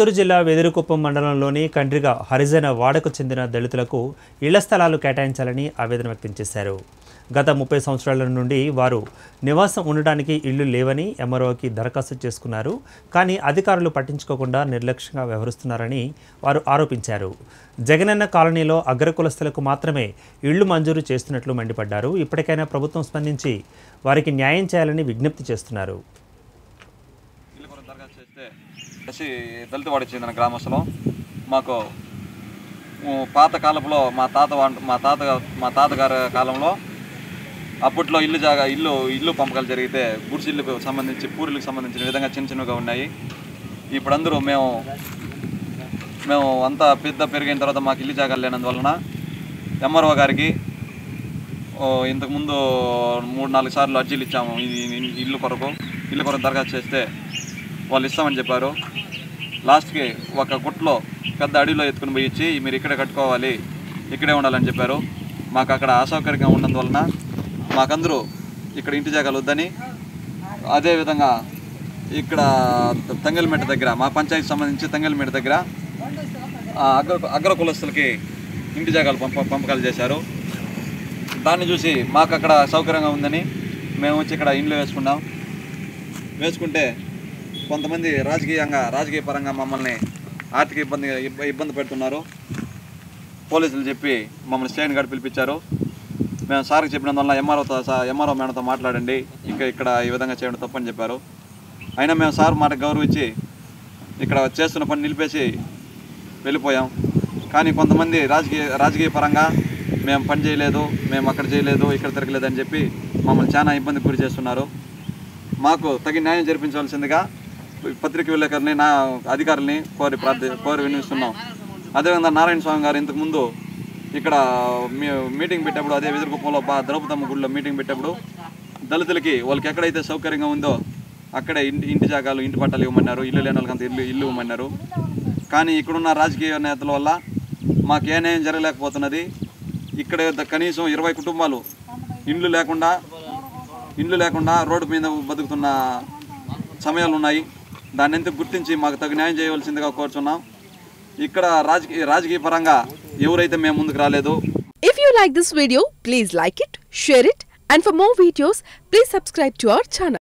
చిత్తూరు జిల్లా వెదిరికుప్పం మండలంలోని కండ్రిగ హరిజన వాడకు చెందిన దళితులకు ఇళ్ల స్థలాలు కేటాయించాలని ఆవేదన వ్యక్తం చేశారు గత ముప్పై సంవత్సరాల నుండి వారు నివాసం ఉండడానికి ఇళ్లు లేవని ఎంఆర్ఓకి దరఖాస్తు చేసుకున్నారు కానీ అధికారులు పట్టించుకోకుండా నిర్లక్ష్యంగా వ్యవహరిస్తున్నారని వారు ఆరోపించారు జగనన్న కాలనీలో అగ్రకులస్తులకు మాత్రమే ఇళ్లు మంజూరు చేస్తున్నట్లు మండిపడ్డారు ఇప్పటికైనా ప్రభుత్వం స్పందించి వారికి న్యాయం చేయాలని విజ్ఞప్తి చేస్తున్నారు ఇల్లు కొరకు దరఖాస్తు చేస్తే వచ్చి దళితవాడికి చెందిన గ్రామస్తులం మాకు ఊ, పాత కాలంలో మా తాత వా- మా తాత మా తాతగారి కాలంలో అప్పట్లో ఇల్లు జాగా ఇల్లు ఇల్లు పంపకాలు జరిగితే గుడిసి ఇల్లుకు సంబంధించి పూరులకు సంబంధించిన విధంగా చిన్న చిన్నగా ఉన్నాయి ఇప్పుడు అందరూ మేము మేము అంతా పెద్ద పెరిగిన తర్వాత మాకు ఇల్లు జాగాలు లేనందువలన ఎంఆర్ఓ గారికి ఓ, ఇంతకుముందు మూడు నాలుగు సార్లు అర్జీలు ఇచ్చాము ఇది ఇ- ఇల్లు కొరకు ఇల్లు కొరకు దరఖాస్తు చేస్తే వాళ్ళు ఇస్తామని చెప్పారు లాస్ట్కి ఒక గుట్లో పెద్ద అడవిలో ఎత్తుకుని పోయి ఇచ్చి మీరు ఇక్కడే కట్టుకోవాలి ఇక్కడే ఉండాలని చెప్పారు మాకు అక్కడ అసౌకర్యంగా ఉన్నందువలన మాకందరూ ఇక్కడ ఇంటి జాగాలు వద్దని అదేవిధంగా ఇక్కడ తంగల్మెట దగ్గర మా పంచాయతీ సంబంధించి తంగల్మెట దగ్గర ఆ, అగ్ర అగ్ర కులస్తులకి ఇంటి జాగాలు పంప పంపకాలు చేశారు దాన్ని చూసి మాకు అక్కడ సౌకర్యంగా ఉందని మేము వచ్చి ఇక్కడ ఇండ్లు వేసుకున్నాం వేసుకుంటే కొంతమంది రాజకీయంగా రాజకీయ పరంగా మమ్మల్ని ఆర్థిక ఇబ్బంది ఇబ్బ- ఇబ్బంది పెడుతున్నారు పోలీసులు చెప్పి మమ్మల్ని స్టేషన్ గార్డ్ పిలిపించారు మేము సార్కి చెప్పినందువల్ల ఎంఆర్ఓతో ఎంఆర్ఓ మేడంతో మాట్లాడండి ఇంకా ఇక్కడ ఈ విధంగా చేయడం తప్పని చెప్పారు అయినా మేము సార్ మాట గౌరవించి ఇక్కడ చేస్తున్న పని నిలిపేసి వెళ్ళిపోయాం కానీ కొంతమంది రాజకీయ రాజకీయ పరంగా మేము పని చేయలేదు మేము అక్కడ చేయలేదు ఇక్కడ తిరగలేదు అని చెప్పి మమ్మల్ని చాలా ఇబ్బందికి గురి చేస్తున్నారు మాకు తగిన న్యాయం జరిపించవలసిందిగా పత్రిక విలేకరుని నా అధికారుల్ని కోరి ప్రార్థి కోరి వినిపిస్తున్నాం అదేవిధంగా నారాయణ స్వామి గారు ఇంతకుముందు ఇక్కడ మీ మీటింగ్ పెట్టేప్పుడు అదే వెదురుకుప్పంలో బా ద్రౌపదమ్మ గుడిలో మీటింగ్ పెట్టేప్పుడు దళితులకి వాళ్ళకి ఎక్కడైతే సౌకర్యంగా ఉందో అక్కడే ఇంటి ఇంటి జాగాలు ఇంటి పట్టాలు ఇవ్వమన్నారు ఇల్లు లేని వాళ్ళకంత ఇల్లు ఇల్లు ఇవ్వమన్నారు కానీ ఇక్కడున్న రాజకీయ నేతల వల్ల మాకు ఏ న్యాయం జరగలేకపోతున్నది ఇక్కడ ద- కనీసం ఇరవై కుటుంబాలు ఇండ్లు లేకుండా ఇండ్లు లేకుండా రోడ్డు మీద బతుకుతున్న సమయాలు ఉన్నాయి దాన్ని ఎందుకు గుర్తించి మాకు తగు న్యాయం చేయవలసిందిగా కోరుచున్నాం ఇక్కడ రాజకీయ రాజకీయ పరంగా ఎవరైతే మేము ముందుకు రాలేదు If you like this video, please like it, share it, and for more videos, please subscribe to our channel.